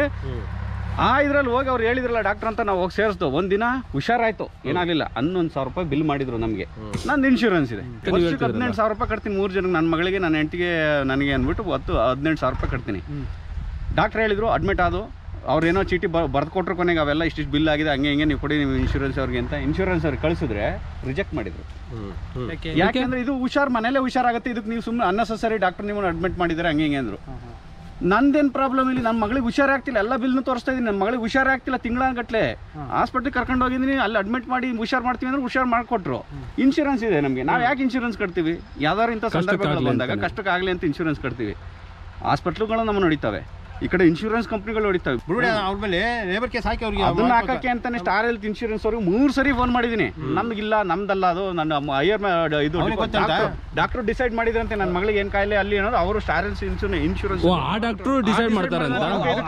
ಆ ಇದ್ರಲ್ಲಿ ಹೋಗಿ ಅವ್ರು ಹೇಳಿದ್ರಲ್ಲ ಡಾಕ್ಟರ್ ಅಂತ ನಾವು ಹೋಗಿ ಸೇರಿಸ್ದು ಒಂದ್ ದಿನ ಹುಷಾರಾಯ್ತು ಏನಾಗ್ಲಿಲ್ಲ ಹನ್ನೊಂದು ಸಾವಿರ ರೂಪಾಯಿ ಬಿಲ್ ಮಾಡಿದ್ರು ನಮ್ಗೆ ನಂದು ಇನ್ಶೂರೆನ್ಸ್ ಇದೆ ವರ್ಷಕ್ಕೆ ಹದಿನೆಂಟು ಸಾವಿರ ರೂಪಾಯಿ ಕಟ್ತೀನಿ ಮೂರು ಜನಕ್ಕೆ ನನ್ನ ಮಗಳಿಗೆ ನನ್ನ ಹೆಂಡತಿಗೆ ನನಗೆ ಅಂದ್ಬಿಟ್ಟು ಹತ್ತು ಹದಿನೆಂಟು ಸಾವಿರ ರೂಪಾಯಿ ಕಟ್ತೀನಿ ಡಾಕ್ಟರ್ ಹೇಳಿದ್ರು ಅಡ್ಮಿಟ್ ಆದು ಅವ್ರೇನೋ ಚೀಟಿ ಬರ್ದು ಕೊಟ್ರು ಕೊನೆಗೆ ಅವೆಲ್ಲ ಇಷ್ಟಿಷ್ಟು ಬಿಲ್ ಆಗಿದೆ ಹಂಗೆ ಹಿಂಗೆ ನೀವು ಕೊಡಿ ನೀವು ಇನ್ಶೂರೆನ್ಸ್ ಅವ್ರಿಗೆ ಅಂತ ಇನ್ಶೂರೆನ್ಸ್ ಅವ್ರಿಗೆ ಕಳಿಸಿದ್ರೆ ರಿಜೆಕ್ಟ್ ಮಾಡಿದ್ರು ಯಾಕೆಂದ್ರೆ ಇದು ಹುಷಾರ್ ಮನೇಲೆ ಹುಷಾರಾಗುತ್ತೆ ಇದಕ್ಕೆ ನೀವು ಸುಮ್ಮನೆ ಅನ್ನೆಸರಿ ಡಾಕ್ಟರ್ ನೀವು ಅಡ್ಮಿಟ್ ಮಾಡಿದ್ದಾರೆ ಹಂಗೆ ಹಿಂಗೆ ಅಂದ್ರು ನಂದೇನ್ ಪ್ರಾಬ್ಲಮ್ ಇಲ್ಲಿ ನನ್ನ ಮಗಳಿಗೆ ಹುಷಾರಾಗ್ತಿಲ್ಲ ಎಲ್ಲ ಬಿಲ್ನು ತೋರಿಸ್ತಾ ಇದೀನಿ ನನ್ನ ಮಗಳಿಗೆ ಹುಷಾರಾಗ್ತಿಲ್ಲ ತಿಂಗಳಾಗಟ್ಲೆ ಹಾಸ್ಪಿಟ್ಲಿಗೆ ಕರ್ಕೊಂಡು ಹೋಗಿದ್ದೀನಿ ಅಲ್ಲಿ ಅಡ್ಮಿಟ್ ಮಾಡಿ ಹುಷಾರ್ ಮಾಡ್ತೀವಿ ಅಂದ್ರೆ ಹುಷಾರ್ ಮಾಡ್ಕೊಟ್ರು ಇನ್ಶೂರೆನ್ಸ್ ಇದೆ ನಮಗೆ ನಾವು ಯಾಕೆ ಇನ್ಶೂರೆನ್ಸ್ ಕಟ್ತೀವಿ ಯಾವ್ದಾದ್ರು ಇಂಥ ಸಂದರ್ಭಗಳು ಬಂದಾಗ ಕಷ್ಟಕ್ಕಾಗಲಿ ಅಂತ ಇನ್ಶೂರೆನ್ಸ್ ಕಟ್ತೀವಿ ಹಾಸ್ಪಿಟ್ಲುಗಳು ನಮ್ಮ ನೋಡಿತವೆ ಈ ಕಡೆ ಇನ್ಶೂರೆನ್ಸ್ ಕಂಪ್ನಿಗಳು ಹೊಡಿತವೆ ಬಿಡ್ಬಿಡಿ ಅವ್ರ ಮೇಲೆ ಲೇಬರ್ ಕೇಸ್ ಹಾಕಿ ಅವ್ರಿಗೆ ಅದನ್ನ ಹಾಕಕ್ಕೆ ಅಂತಾನೆ ಸ್ಟಾರ್ ಹೆಲ್ತ್ ಇನ್ಶೂರೆನ್ಸ್ ಅವ್ರಿಗೆ ಮೂರ್ ಸರಿ ಫೋನ್ ಮಾಡಿದೀನಿ ನಮ್ಗಿಲ್ಲ ನಮ್ದಲ್ಲ ಅದು ನನ್ನ ಹೈಯರ್ ಇದು ಅವ್ನಿಗೆ ಗೊತ್ತುಂಟಾ? ಡಾಕ್ಟರ್ ಡಿಸೈಡ್ ಮಾಡಿದ್ರಂತೆ ನನ್ನ ಮಗಳಿಗೆ ಏನ್ ಕಾಯಿಲೆ ಅಲ್ಲಿ ಅನ್ನೋದು ಅವರು ಸ್ಟಾರ್ ಹೆಲ್ತ್ ಇನ್ಶೂರೆನ್ಸ್ ಇನ್ಶೂರೆನ್ಸ್ ಓ ಆ ಡಾಕ್ಟ್ರು ಡಿಸೈಡ್ ಮಾಡ್ತಾರಂತ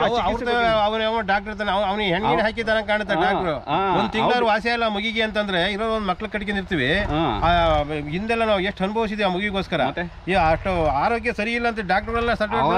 ಅವನ ಡಾಕ್ಟರ್ ಇರ್ತಾನೆ ಅವನಿಗೆ ಹೆಣ್ಣಿನ ಹಾಕಿದಾನ ಕಾಣುತ್ತೆ ಡಾಕ್ಟ್ರು ಹಾ, ಒಂದ್ ತಿಂಗಳಾರು ವಾಸಿ ಇಲ್ಲ ಮಗಿಗೆ ಅಂತಂದ್ರೆ ಇರೋ ಒಂದ್ ಮಕ್ಳು ಕಟ್ಕೊಂಡಿರ್ತೀವಿ ಹಾ. ಆ, ಹಿಂದೆಲ್ಲ ನಾವು ಎಷ್ಟು ಅನುಭವಿಸಿದ್ವಿ ಆ ಮಗಿಗೋಸ್ಕರ ಮತ್ತೆ? ಈ ಅಷ್ಟು ಆರೋಗ್ಯ ಸರಿ ಇಲ್ಲ ಅಂತ ಡಾಕ್ಟರ್ ಎಲ್ಲ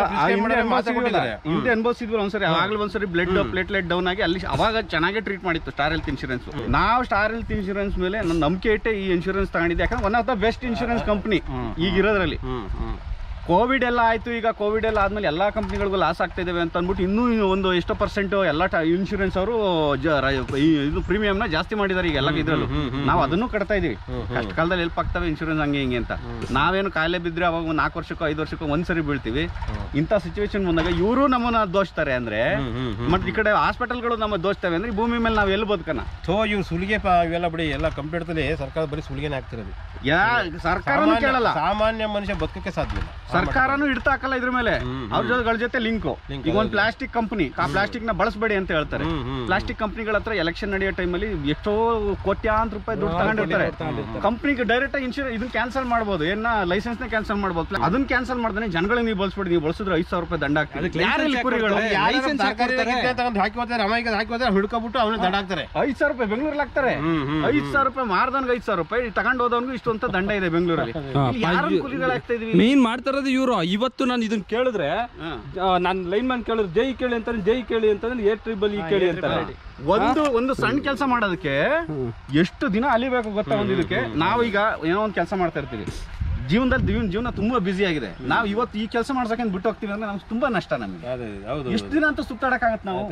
ಹಿಂದೆ ಹಿಂದೆ ಅನುಭವಿಸಿದ್ವಿ ಒಂದ್ಸರಿ ಆಗ್ಲೂ ಒಂದ್ಸರಿ ಬ್ಲಡ್ ಪ್ಲೇಟ್ಲೆಟ್ ಡೌನ್ ಆಗಿ ಅಲ್ಲಿ ಅವಾಗ ಚೆನ್ನಾಗಿ ಟ್ರೀಟ್ ಮಾಡಿತ್ತು ಸ್ಟಾರ್ ಹೆಲ್ತ್ ಇನ್ಶೂರೆನ್ಸ್ ನಾವು ಸ್ಟಾರ್ ಹೆಲ್ತ್ ಇನ್ಶೂರೆನ್ಸ್ ಮೇಲೆ ನನ್ನ ನಂಬಿಕೆ ಇಟ್ಟೆ ಈ ಇನ್ಶೂರೆನ್ಸ್ ತಗೊಂಡಿದ್ದೆ ಯಾಕಂದ್ರೆ one of the best insurance company ಈಗ ಇರೋದ್ರಲ್ಲಿ ಕೋವಿಡ್ ಎಲ್ಲ ಆಯ್ತು ಈಗ ಕೋವಿಡ್ ಎಲ್ಲ ಆದ್ಮೇಲೆ ಎಲ್ಲಾ ಕಂಪ್ನಿಗಳಿಗೂ ಲಾಸ್ ಆಗ್ತಾ ಇದಾವೆ ಅಂತ ಅಂದ್ಬಿಟ್ಟು ಇನ್ನೂ ಒಂದು ಎಷ್ಟೋ ಪರ್ಸೆಂಟ್ ಎಲ್ಲ ಇನ್ಶೂರೆನ್ಸ್ ಅವರು ಇದು ಪ್ರೀಮಿಯಂ ನ ಜಾಸ್ತಿ ಮಾಡಿದ್ದಾರೆ ಈಗ ಎಲ್ಲ ಇದ್ರಲ್ಲೂ ನಾವು ಅದನ್ನು ಕಟ್ತಾ ಇದೀವಿ ಕಷ್ಟ ಕಾಲದಲ್ಲಿ ಹೆಲ್ಪ್ ಆಗ್ತವೆ ಇನ್ಶೂರೆನ್ಸ್ ಹಂಗೆ ಹಿಂಗೆ ಅಂತ ನಾವೇನು ಕಾಯಿಲೆ ಬಿದ್ರೆ ಅವಾಗ ಒಂದು ನಾಲ್ಕು ವರ್ಷಕ್ಕೋ ಐದು ವರ್ಷಕ್ಕೋ ಒಂದ್ಸರಿ ಬೀಳ್ತೀವಿ ಇಂಥ ಸಿಚುವೇಶನ್ ಬಂದಾಗ ಇವರು ನಮ್ಮನ್ನ ದೋಚ್ತಾರೆ ಅಂದ್ರೆ ಮತ್ತೆ ಈ ಕಡೆ ಹಾಸ್ಪಿಟಲ್ಗಳು ನಮ್ಮ ದೋಚ್ತವೆ ಅಂದ್ರೆ ಈ ಭೂಮಿ ಮೇಲೆ ನಾವು ಎಲ್ಲಿ ಬದುಕನ ಥೋ ಇವ್ರು ಸುಲಿಗೆ ಪ ಇವೆಲ್ಲ ಬಿಡಿ ಎಲ್ಲ ಕಂಪ್ಯೂಟರ್ದಲ್ಲಿ ಸರ್ಕಾರ ಬರೀ ಸುಲಿಗೆನೇ ಆಗ್ತಿರೋದು ಯಾ ಸರ್ಕಾರನೂ ಸಾಮಾನ್ಯ- ಕೇಳಲ್ಲ ಸಾಮಾನ್ಯ ಮನುಷ್ಯ ಬದುಕಕ್ಕೆ ಸಾಧ್ಯ ಇಲ್ಲ ಸರ್ಕಾರನು ಇಡ್ತಾ ಹಾಕಲ್ಲ ಇದ್ರ ಮೇಲೆ ಅವ್ರ ಜೊತೆಗಳ ಜೊತೆ ಲಿಂಕ್ Link ಈಗ ಒಂದು ಪ್ಲಾಸ್ಟಿಕ್ ಕಂಪನಿ ಆ ಪ್ಲಾಸ್ಟಿಕ್ ನ ಬಳಸಬೇಡಿ ಅಂತ ಹೇಳ್ತಾರೆ ಪ್ಲಾಸ್ಟಿಕ್ ಕಂಪನಿಗಳ ಹತ್ರ ಎಲೆಕ್ಷನ್ ನಡೆಯೋ ಟೈಮಲ್ಲಿ ಎಷ್ಟೋ ಕೋಟ್ಯಾಂತರ ರೂಪಾಯಿ ದುಡ್ಡು ತಗೊಂಡಿರ್ತಾರೆ ಕಂಪ್ನಿಗೆ ಡೈರೆಕ್ಟ್ ಆಗಿ ಇನ್ಶೂರೆನ್ಸ್ ಇದನ್ನ ಕ್ಯಾನ್ಸಲ್ ಮಾಡ್ಬೋದು ಏನ ಲೈಸೆನ್ಸ್ ನ ಕ್ಯಾನ್ಸಲ್ ಮಾಡ್ಬೋದು ಅದನ್ನ ಕ್ಯಾನ್ಸಲ್ ಮಾಡ್ದಾನೆ ಜನಗಳಿಗೆ ನೀವು ಬಳಸ್ಬೇಡಿ ನೀವು ಬಳಸಿದ್ರೆ ಐದು ಸಾವಿರ ರೂಪಾಯಿ ದಂಡ ಹಾಕ್ತೀವಿ ಯಾರಲ್ಲಿ ಕುರಿಗಳು ಯಾರು ಸರ್ಕಾರಿ ತಗೊಂಡು ಹಾಕಿ ಹೋಗ್ತಾರೆ ಅಮಾಯಕ ಹಾಕಿ ಹೋದ್ರೆ ಹಿಡ್ಕೊಬಿಟ್ಟು ಅವನು ದಂಡ ಹಾಕ್ತಾರೆ ಐದು ಸಾವಿರ ರೂಪಾಯಿ ಬೆಂಗಳೂರಲ್ಲಿ ಹಾಕ್ತಾರೆ ಐದು ಸಾವಿರ ರೂಪಾಯಿ ಮಾರ್ದನ್ಗೆ ಐದು ಸಾವಿರ ರೂಪಾಯಿ ತಗೊಂಡು ಹೋದವನ್ಗೂ ಇಷ್ಟು ಅಂತ ದಂಡ ಇದೆ ಬೆಂಗಳೂರಲ್ಲಿ ಯಾರು ಕುರಿಗಳಾಗ್ತಾ ಇದೀವಿ ಮೇನ್ ಮಾಡ್ತಾ ಇರೋದು ಇವರು ಇವತ್ತು ನಾನು ಇದನ್ನ ಕೇಳಿದ್ರೆ ನಾನು ಲೈನ್ ಮ್ಯಾನ್ ಕೇಳಿದ್ರೆ ಜೈ ಕೇಳಿ ಅಂತಾರೆ ಜೈ ಕೇಳಿ ಅಂತಂದ್ರೆ ಏರ್ ಟ್ರಿಬಲ್ ಈ ಕೇಳಿ ಅಂತಾರೆ ಒಂದು ಒಂದು ಸಣ್ಣ ಕೆಲಸ ಮಾಡೋದಕ್ಕೆ ಎಷ್ಟು ದಿನ ಅಲಿಬೇಕು ಗೊತ್ತಾ ಒಂದು ಇದಕ್ಕೆ ನಾವು ಈಗ ಏನೋ ಒಂದು ಕೆಲಸ ಮಾಡ್ತಾ ಇರ್ತೀವಿ ಜೀವನದಲ್ಲಿ ಜೀವನ ಜೀವನ ತುಂಬಾ ಬ್ಯುಸಿ ಆಗಿದೆ ನಾವು ಇವತ್ತು ಈ ಕೆಲಸ ಮಾಡ್ಸಕ್ಕೆ ಬಿಟ್ಟು ಹೋಗ್ತೀವಿ ಅಂದ್ರೆ ನಮ್ಗೆ ತುಂಬಾ ನಷ್ಟ ನಮಗೆ ಹೌದು ಎಷ್ಟು ದಿನ ಅಂತ ಸುತ್ತಾಡಕ್ಕಾಗತ್ತೆ ನಾವು ಒಂದು-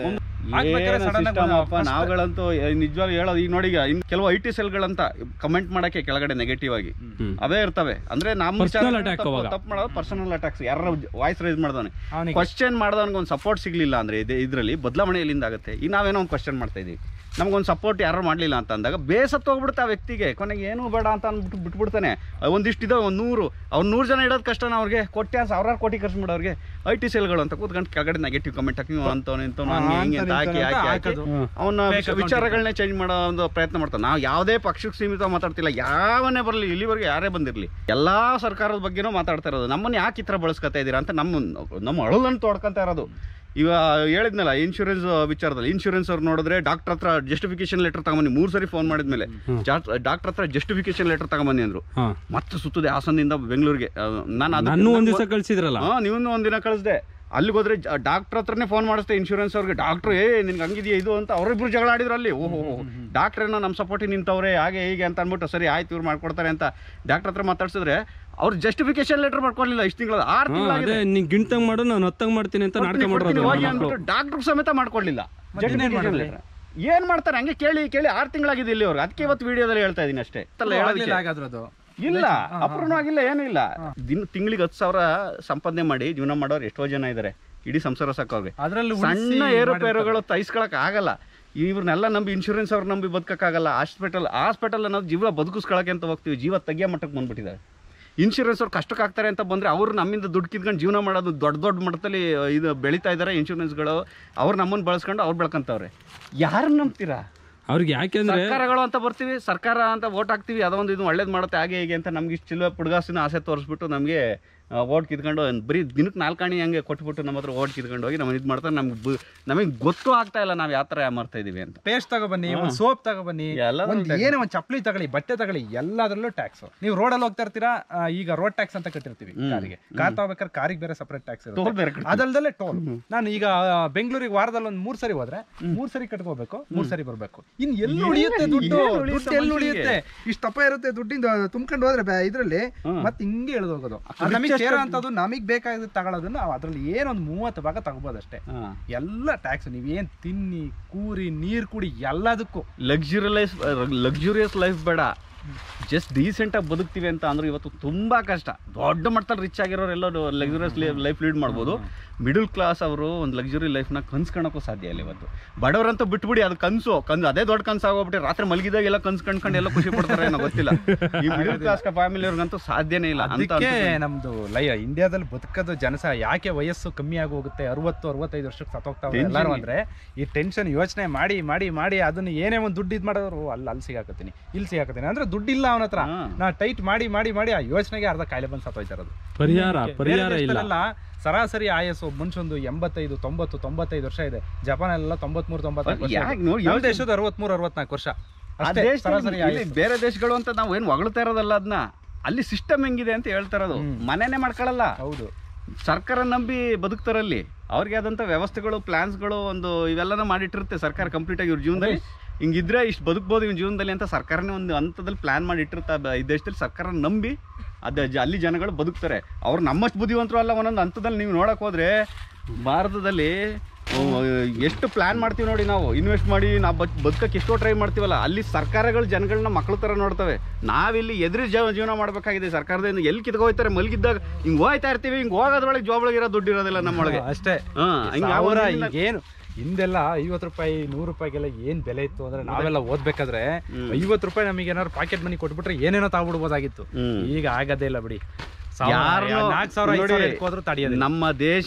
ಹಾಕ್ಬೇಕಾದ್ರೆ ಏನು sudden ಆಗಿ system ಅಪ್ಪ, first- ನಾವುಗಳಂತೂ ನಿಜವಾಗ್ಲೂ ಹೇಳೋದು ಈಗ ನೋಡಿ ಈಗ ಇನ್ ಕೆಲವು ಐ ಟಿ ಸೆಲ್ಗಳಂತ ಕಮೆಂಟ್ ಮಾಡಕ್ಕೆ ಕೆಳಗಡೆ ನೆಗೆಟಿವ್ ಆಗಿ ಅವೇ ಇರ್ತವೆ ಅಂದ್ರೆ ನಮ್ಮ Personal attack ಅವಾಗ. ತಪ್ಪು ಮಾಡೋದು ಪರ್ಸನಲ್ ಅಟ್ಯಾಕ್ಸ್ ಯಾರ ವಾಯ್ಸ್ ರೈಸ್ ಮಾಡಿದವನೆ ಅವ್ನಿಗೆ- ಕ್ವಶನ್ ಮಾಡಿದವನಿಗೆ ಒಂದು ಸಪೋರ್ಟ್ ಸಿಗ್ಲಿಲ್ಲ ಅಂದ್ರೆ ಇದೆ ಇದರಲ್ಲಿ ಬದಲಾವಣೆ ಎಲ್ಲಿಂದ ಆಗುತ್ತೆ ಈಗ ನಾವೇನೋ ಒಂದು ಕ್ವಶನ್ ಮಾಡ್ತಾ ಇದೀವಿ ನಮಗೊಂದು ಸಪೋರ್ಟ್ ಯಾರು ಮಾಡಲಿಲ್ಲ ಅಂತ ಅಂದಾಗ ಬೇಸತ್ತು ಹೋಗ್ಬಿಡುತ್ತೆ ಆ ವ್ಯಕ್ತಿಗೆ ಕೊನೆಗೆ ಏನು ಬೇಡ ಅಂತ ಅಂದ್ಬಿಟ್ಟು ಬಿಟ್ಬಿಡ್ತಾನೆ ಒಂದಿಷ್ಟು ಇದಾವೆ ಒಂದು ನೂರು ಅವ್ನು ನೂರು ಜನ ಇಡೋದು ಕಷ್ಟನ ಅವ್ರಿಗೆ ಕೊಟ್ಟೆ ಸಾವಿರಾರು ಕೋಟಿ ಖರ್ಚು ಮಾಡೋರಿಗೆ ಐ ಟಿ ಸೆಲ್ಗಳು ಅಂತ ಕೂತ್ಕೊಂಡು ಕೆಳಗಡೆ ನೆಗೆಟಿವ್ ಕಮೆಂಟ್ ಹಾಕಿ ಅಂತವ್ನು ಇಂಥವ್ನು ಹಂಗೆ ಹಿಂಗೆ ಅಂತ ಹಾಕಿ ಹಾಕಿ ಹಾಕಿ ಹಾಕೋದು. ಅವನ ವಿಚಾರಗಳನ್ನೇ ಚೇಂಜ್ ಮಾಡೋ ಒಂದು ಪ್ರಯತ್ನ ಮಾಡ್ತಾನೆ ನಾವು ಯಾವುದೇ ಪಕ್ಷಕ್ಕೆ ಸೀಮಿತ ಮಾತಾಡ್ತಿಲ್ಲ ಯಾವನ್ನೇ ಬರಲಿ ಇಲ್ಲಿವರೆಗೆ ಯಾರೇ ಬಂದಿರಲಿ ಎಲ್ಲಾ ಸರ್ಕಾರದ ಬಗ್ಗೆನೂ ಮಾತಾಡ್ತಾ ಇರೋದು ನಮ್ಮನ್ನ ಯಾಕೆ ಈ ಥರ ಬಳಸ್ಕೊತಾ ಇದ್ದೀರಾ ಅಂತ ನಮ್ಮ ನಮ್ಮ ಅಳಲನ್ನು ತೋಡ್ಕೊಂತ ಇರೋದು ಇವ ಹೇಳಿದ್ನಲ್ಲ ಇನ್ಶೂರೆನ್ಸ್ ವಿಚಾರದಲ್ಲಿ ಇನ್ಶೂರೆನ್ಸ್ ಅವ್ರು ನೋಡಿದ್ರೆ ಡಾಕ್ಟರ್ ಹತ್ರ ಜಸ್ಟಿಫಿಕೇಶನ್ ಲೆಟರ್ ತಗೊಂಬನ್ನಿ ಮೂರು ಸರಿ ಫೋನ್ ಮಾಡಿದ್ಮೇಲೆ ಡಾಕ್ಟರ್ ಹತ್ರ ಜಸ್ಟಿಫಿಕೇಶನ್ ಲೆಟರ್ ತಗೊಂಬನ್ನಿ ಅಂದ್ರು ಹಾ ಮತ್ತೆ ಸುತ್ತದೆ ಹಾಸನದಿಂದ ಬೆಂಗಳೂರಿಗೆ ನಾನು ನನ್ನೂ ಒಂದ್ ದಿವಸ ಕಳ್ಸಿದ್ರಲ್ಲ ಹಾ ನೀವು ಒಂದಿನ ಕಳಿಸ್ದೆ ಅಲ್ಲಿಗೆ ಹೋದ್ರೆ ಡಾಕ್ಟರ್ ಹತ್ರನೇ ಫೋನ್ ಮಾಡಿಸ್ದೆ ಇನ್ಶೂರೆನ್ಸ್ ಅವ್ರಿಗೆ ಡಾಕ್ಟ್ರು ಏ ನಿನ್ಗೆ ಹಂಗಿದೆಯಾ ಇದು ಅಂತ ಅವರಿಬ್ರು ಜಗಳ ಆಡಿದ್ರು ಅಲ್ಲಿ ಓಹೋ ಡಾಕ್ಟರ್ ಏನೋ ನಮ್ಮ ಸಪೋರ್ಟಿಗೆ ನಿಂತವ್ರೆ ಹಾಗೆ ಹೀಗೆ ಅಂತ ಅಂದ್ಬಿಟ್ಟು ಸರಿ ಆಯ್ತು ಇವ್ರು ಮಾಡ್ಕೊಡ್ತಾರೆ ಅಂತ ಡಾಕ್ಟರ್ ಹತ್ರ ಮಾತಾಡ್ಸಿದ್ರೆ ಅವ್ರು ಜಸ್ಟಿಫಿಕೇಶನ್ ಲೆಟರ್ ಮಾಡ್ಕೊಡ್ಲಿಲ್ಲ ಇಷ್ಟು ತಿಂಗಳ ಆರು ಹಾ, ತಿಂಗಳಾಗಿದೆ ಅದೇ ನೀನ್ ಗಿಂಟಂಗ್ ಮಾಡು ನಾನು ಹತ್ತಂಗ್ ಮಾಡ್ತೀನಿ ಅಂತ ನಾಟಕ ಮಾಡೋದು ಹೋಗಿ ಅಂದ್ಬಿಟ್ಟು ಡಾಕ್ಟರ್ ಸಮೇತ ಮಾಡ್ಕೊಡ್ಲಿಲ್ಲ Justification letter. ಏನ್ ಮಾಡ್ತಾರೆ ಹಂಗೆ ಕೇಳಿ ಕೇಳಿ ಆರು ತಿಂಗಳಾಗಿದೆ ಇಲ್ಲಿ ಅವ್ರಿಗೆ ಅದಕ್ಕೆ ಇವತ್ತು ವಿಡಿಯೋದಲ್ಲಿ ಹೇಳ್ತಾ ಇದೀನಿ ಅಷ್ಟೇ ಅಲ್ಲ ಹೇಳೋದಕ್ಕೆ. ಹಾಗಾದ್ರೆ ಅದು ಇಲ್ಲ ಅಪೂರ್ಣ ಆಗಿಲ್ಲ ಏನೂ ಇಲ್ಲ ದಿನ ತಿಂಗಳಿಗೆ ಹತ್ತು ಸಾವಿರ ಸಂಪಾದನೆ ಮಾಡಿ ಜೀವನ ಮಾಡೋರು ಎಷ್ಟೋ ಜನ ಇದ್ದಾರೆ ಇಡೀ ಸಂಸಾರ ಸಾಕವ್ರಿಗೆ ಅದ್ರಲ್ಲಿ ಸಣ್ಣ ಏರುಪೇರುಗಳು ತೈಸ್ಕೊಳಕ್ ಆಗಲ್ಲ ಇವ್ರನ್ನೆಲ್ಲ ನಂಬಿ ಇನ್ಶೂರೆನ್ಸ್ ಅವ್ರು ನಂಬಿ ಬದುಕಕ್ಕಾಗಲ್ಲ ಹಾಸ್ಪಿಟಲ್ ಹಾಸ್ಪಿಟಲ್ ಅನ್ನೋದು ಜೀವ ಬದುಕಿಸ್ಕೊಳಕ್ಕೆ ಅಂತ ಹೋಗ್ತೀವಿ ಜೀವ ತೆಗಿಯೋ ಮಟ್ಟಕ್ಕೆ ಬಂದ್ಬಿಟ್ಟಿದ್ದಾರೆ ಇನ್ಶೂರೆನ್ಸ್ ಅವ್ರು ಕಷ್ಟಕ್ಕೆ ಆಗ್ತಾರೆ ಅಂತ ಬಂದರೆ ಅವರು ನಮ್ಮಿಂದ ದುಡ್ಡು ಕಿತ್ಕೊಂಡು ಜೀವನ ಮಾಡೋದು ದೊಡ್ಡ ದೊಡ್ಡ ಮಟ್ಟದಲ್ಲಿ ಇದು ಬೆಳೀತಾ ಇದ್ದಾರೆ ಇನ್ಶೂರೆನ್ಸ್ಗಳು ಅವ್ರು ನಮ್ಮನ್ನು ಬಳಸ್ಕೊಂಡು ಅವ್ರು ಬೆಳ್ಕೊಂತವ್ರೆ ಯಾರನ್ನ ನಂಬ್ತೀರಾ ಅವ್ರಿಗೆ ಯಾಕೆಂದ್ರೆ ಸರ್ಕಾರಗಳು ಅಂತ ಬರ್ತೀವಿ ಸರ್ಕಾರ ಅಂತ ವೋಟ್ ಹಾಕ್ತೀವಿ ಅದೊಂದು ಇದು ಒಳ್ಳೇದು ಮಾಡುತ್ತೆ ಹಾಗೆ ಹೀಗೆ ಅಂತ ನಮ್ಗೆ ಇಷ್ಟು ಚಿಲ್ವ ಪುಡ್ಗಾಸಿನ ಆಸೆ ತೋರಿಸ್ಬಿಟ್ಟು ನಮಗೆ ಓಟ್ ಕಿತ್ಕೊಂಡು ಬರೀ ದಿನಕ್ಕೆ ನಾಲ್ಕಾಣಿ ಹಂಗೆ ಕೊಟ್ಬಿಟ್ಟು ನಮ್ಮ ಹತ್ರ ಓಟ್ ಕಿತ್ಕೊಂಡು ಹೋಗಿ ನಮ್ಮನ್ನು ಇದು ಮಾಡ್ತಾರೆ ನಮ್ಗೆ ನಮಗೆ ಗೊತ್ತೂ ಆಗ್ತಾ ಇಲ್ಲ ನಾವು ಯಾವ ಥರ ಮಾಡ್ತಾ ಇದೀವಿ ಅಂತ ಪೇಸ್ಟ್ ತಗೊಬನ್ನಿ ಒಂದು ಸೋಪ್ ತಗೊಬನ್ನಿ ಎಲ್ಲದರಲ್ಲೂ ಒಂದು ಏನೋ ಒಂದು ಚಪ್ಪಲಿ ತಗೊಳ್ಳಿ ಬಟ್ಟೆ ತಗೊಳ್ಳಿ ಎಲ್ಲದರಲ್ಲೂ ಟ್ಯಾಕ್ಸ್ ನೀವು ರೋಡಲ್ಲಿ ಹೋಗ್ತಾ ಇರ್ತೀರಾ ಆ, ಈಗ ರೋಡ್ ಟ್ಯಾಕ್ಸ್ ಅಂತ ಕಟ್ಟಿರ್ತೀವಿ ಕಾರಿಗೆ ಕಾರ್ ತಗೋಬೇಕಾದ್ರೆ ಕಾರಿಗೆ ಬೇರೆ ಸಪರೇಟ್ ಟ್ಯಾಕ್ಸ್ ಟೋಲ್ ಇರುತ್ತೆ ಬೇರೆ ಕಟ್ತೀವಿ. ಅದಲ್ದಲ್ಲೇ ಟೋಲ್ ನಾನು ಈಗ ಬೆಂಗಳೂರಿಗೆ ವಾರದಲ್ಲಿ ಒಂದು ಮೂರ್ ಸರಿ ಹೋದ್ರೆ ಮೂರ್ ಸರಿ ಕಟ್ಕೋಬೇಕು ಮೂರ್ ಸರಿ ಬರ್ಬೇಕು ಇನ್ ಎಲ್ಲಿ ಉಳಿಯುತ್ತೆ ದುಡ್ಡು ಏನ್ ಉಳಿಯುತ್ತೆ ದುಡ್ಡು ಎಲ್ಲಿ ಮನುಷ್ಯನಿಗೆ? ಉಳಿಯುತ್ತೆ ಇಷ್ಟಪ್ಪ ಇರುತ್ತೆ ದುಡ್ಡಿಂದ ತುಂಬ್ಕೊಂಡು ಹೋದ್ರೆ ಬೆ- ಇದ್ರಲ್ಲಿ ಮತ್ತೆ ಹಿಂಗೆ ಎಳ್ದು ಹೋಗೋದು ನಮಗೆ ಸೇರೋ ಅಂತದ್ದು ನಮಗೆ ಬೇಕಾದ ತಗೊಳ್ಳೋದನ್ನ ನಾವು ಅದ್ರಲ್ಲಿ ಏನೊಂದು ಮೂವತ್ತು ಭಾಗ ತಗೋಬೋದು ಅಷ್ಟೇ ಹಾಂ ಎಲ್ಲ ಟ್ಯಾಕ್ಸ್ ನೀವೇನ್ ತಿನ್ನಿ ಕೂರಿ ನೀರ್ ಕುಡಿ ಎಲ್ಲದಕ್ಕೂ ಲಕ್ಸುರಿ ಲೈಫ್ ಲಕ್ಸುರಿಯಸ್ ಲೈಫ್ ಬೇಡ ಜಸ್ಟ್ ಡೀಸೆಂಟಾಗಿ ಬದುಕ್ತೀವಿ ಅಂತ ಅಂದ್ರೆ ಇವತ್ತು ತುಂಬ ಕಷ್ಟ ದೊಡ್ಡ ಮಟ್ಟದಲ್ಲಿ ರಿಚ್ ಆಗಿರೋರು ಎಲ್ಲರೂ ಲಕ್ಸುರಿಯಸ್ ಲೈಫ್ ಲೀಡ್ ಮಾಡ್ಬೋದು ಮಿಡಲ್ ಕ್ಲಾಸ್ ಅವರು ಒಂದು ಲಕ್ಸುರಿ ಲೈಫ್ನ ಕನ್ಸ್ಕೊಳಕ್ಕೂ ಸಾಧ್ಯ ಇಲ್ಲ ಇವತ್ತು ಬಡವರಂತೂ ಬಿಟ್ಬಿಡಿ ಅದು ಕನಸು ಕನ್ಸು ಅದೇ ದೊಡ್ಡ ಕನ್ಸು ಆಗೋಗ್ಬಿಟ್ಟು ರಾತ್ರಿ ಮಲಗಿದಾಗ ಎಲ್ಲ ಕನ್ಸು ಕಂಡ್ಕೊಂಡು ಎಲ್ಲ ಖುಷಿ ಪಡ್ತಾರೆ ಏನೋ ಗೊತ್ತಿಲ್ಲ ಈ ಮಿಡಲ್ ಕ್ಲಾಸ್ ಫ್ಯಾಮಿಲಿ ಅವ್ರಿಗಂತೂ ಸಾಧ್ಯನೇ ಇಲ್ಲ ಅಂತ ಅದಕ್ಕೆ ನಮ್ದು ಲೈ ಇಂಡಿಯಾದಲ್ಲಿ ಬದುಕೋದು ಜನಸ ಯಾಕೆ ವಯಸ್ಸು ಕಮ್ಮಿ ಆಗಿ ಹೋಗುತ್ತೆ ಅರವತ್ತು ಅರವತ್ತೈದು ವರ್ಷಕ್ಕೆ ಸತ್ತೋಗ್ತಾವೆ Tension ಎಲ್ಲರೂ ಗೆ. ಅಂದ್ರೆ ಈ ಟೆನ್ಷನ್ ಯೋಚನೆ ಮಾಡಿ ಮಾಡಿ ಮಾಡಿ ಅದನ್ನ ಏನೇ ಒಂದು ದುಡ್ಡು ಇದು ಮಾಡೋರು ಅಲ್ಲಿ ಅಲ್ಲಿ ಸಿಗಾಕತ್ತೀನಿ ಇಲ್ಲಿ ಸಿಗಾಕತ್ತೀನಿ ಅಂದ್ರೆ ದುಡ್ಡಿಲ್ಲ ಅವನ ಹತ್ರ ಹಾ. ನಾ ಟೈಟ್ ಮಾಡಿ ಮಾಡಿ ಮಾಡಿ ಆ ಯೋಚನೆಗೆ ಅರ್ಧ ಕಾಯಿಲೆ ಬಂದು ಸತ್ತೋಯ್ತಾ ಇರೋದು ಪರಿಹಾರ ಬೇರೆ ಪರಿಹಾರ ಇಲ್ಲ ದೇಶದಲ್ಲೆಲ್ಲ ಸರಾಸರಿ ಆಯಸ್ಸು ಮನುಷ್ಯಂದು ಎಂಬತ್ತೈದು ತೊಂಬತ್ತು ತೊಂಬತ್ತೈದು ವರ್ಷ ಇದೆ ಜಪಾನ್ ಎಲ್ಲ ತೊಂಬತ್ಮೂರು ತೊಂಬತ್ನಾಲ್ಕು ವರ್ಷ ಯಾಕೆ ಇದೆ. ನೋಡಿ ನಮ್ಮ ದೇಶದ ಅರವತ್ಮೂರು ಅರವತ್ನಾಲ್ಕು ವರ್ಷ ಆ ಅಷ್ಟೇ ದೇಶದಲ್ಲಿ ಸರಾಸರಿ ಇಲ್ಲಿ ಆಯಸ್ಸು. ಬೇರೆ ದೇಶಗಳು ಅಂತ ನಾವು ಏನು ಹೊಗಳ್ತಾ ಇರೋದಲ್ಲ ಅದನ್ನ ಅಲ್ಲಿ ಸಿಸ್ಟಮ್ ಹೆಂಗಿದೆ ಅಂತ ಹೇಳ್ತಾ ಇರೋದು ಮನೆನೇ ಮಾಡ್ಕೊಳ್ಳಲ್ಲ ಹೌದು ಸರ್ಕಾರ ನಂಬಿ ಬದುಕ್ತಾರಲ್ಲಿ ಅವ್ರಿಗೆ ಆದಂಥ ವ್ಯವಸ್ಥೆಗಳು ಪ್ಲಾನ್ಸ್ಗಳು ಒಂದು ಇವೆಲ್ಲನೂ ಮಾಡಿಟ್ಟಿರುತ್ತೆ ಸರ್ಕಾರ ಕಂಪ್ಲೀಟ್ ಆಗಿ ಇವ್ರ ಜೀವನದಲ್ಲಿ ಹಿಂಗಿದ್ರೆ ಇಷ್ಟು ಬದುಕ್ಬೋದು ಇವ್ನ ಜೀವನದಲ್ಲಿ ಅಂತ ಸರ್ಕಾರನೇ ಒಂದು ಹಂತದಲ್ಲಿ ಪ್ಲಾನ್ ಮಾಡಿ ಇಟ್ಟಿರ್ತಾ ಬ- ಈ ದೇಶದಲ್ಲಿ ಸರ್ಕಾರ ನಂಬಿ ಅದ ಜ- ಅಲ್ಲಿ ಜನಗಳು ಬದುಕ್ತಾರೆ ಅವ್ರು ನಮ್ಮಷ್ಟು ಬುದ್ಧಿವಂತರು ಅಲ್ಲ ಒಂದೊಂದು ಹಂತದಲ್ಲಿ ನೀವು ನೋಡಕ್ ಹೋದ್ರೆ ಭಾರತದಲ್ಲಿ ಆ, ಎಷ್ಟು ಪ್ಲಾನ್ ಮಾಡ್ತೀವಿ ನೋಡಿ ನಾವು ಇನ್ವೆಸ್ಟ್ ಮಾಡಿ ನಾವು ಬದ್ ಬದುಕಕ್ಕೆ ಎಷ್ಟೋ ಟ್ರೈ ಮಾಡ್ತೀವಲ್ಲ ಅಲ್ಲಿ ಸರ್ಕಾರಗಳು ಜನಗಳನ್ನ ಮಕ್ಳ ಥರ ನೋಡ್ತವೆ ನಾವಿಲ್ಲಿ ಎದುರು ಜೀವನ ಮಾಡಬೇಕಾಗಿದೆ ಸರ್ಕಾರದಿಂದ ಎಲ್ಲಿ ಕಿತ್ಕೋಯ್ತಾರೆ ಮಲಗಿದ್ದಾಗ ಹಿಂಗೆ ಹೋಯ್ತಾ ಇರ್ತೀವಿ ಹಿಂಗೆ ಹೋಗೋದ್ರೊಳಗೆ ಜಾಬ್ಗಳಿಗೆ ಇರೋ ದುಡ್ಡು ಇರೋದಿಲ್ಲ ನಮ್ಮೊಳಗೆ ಅಷ್ಟೇ ಹಾಂ ಹಿಂಗೆ ಸಾವಿರ ಅವರ ಈಗೇನು ಹಿಂದೆಲ್ಲ ಐವತ್ತು ರೂಪಾಯಿ ನೂರು ರೂಪಾಯಿಗೆಲ್ಲ ಏನ್ ಬೆಲೆ ಇತ್ತು ಅಂದ್ರೆ ನಾವೆಲ್ಲ ಓದ್ಬೇಕಾದ್ರೆ ಐವತ್ತು ರೂಪಾಯಿ ನಮಗೆ ಏನಾದ್ರು ಪಾಕೆಟ್ ಮನಿ ಕೊಟ್ಬಿಟ್ರೆ ಏನೇನೋ ತಗೊಬಿಡ್ಬೋದಾಗಿತ್ತು ಹ್ಮ್. ಈಗ ಆಗದೇ ಇಲ್ಲ ಬಿಡಿ ಯಾರನ್ನೋ ನಾಲ್ಕು ಸಾವಿರ ಐದು ನೋಡಿ, ಸಾವಿರ ಹೋದ್ರು ತಡೆಯೋದಿಲ್ಲ ನಮ್ಮ ದೇಶ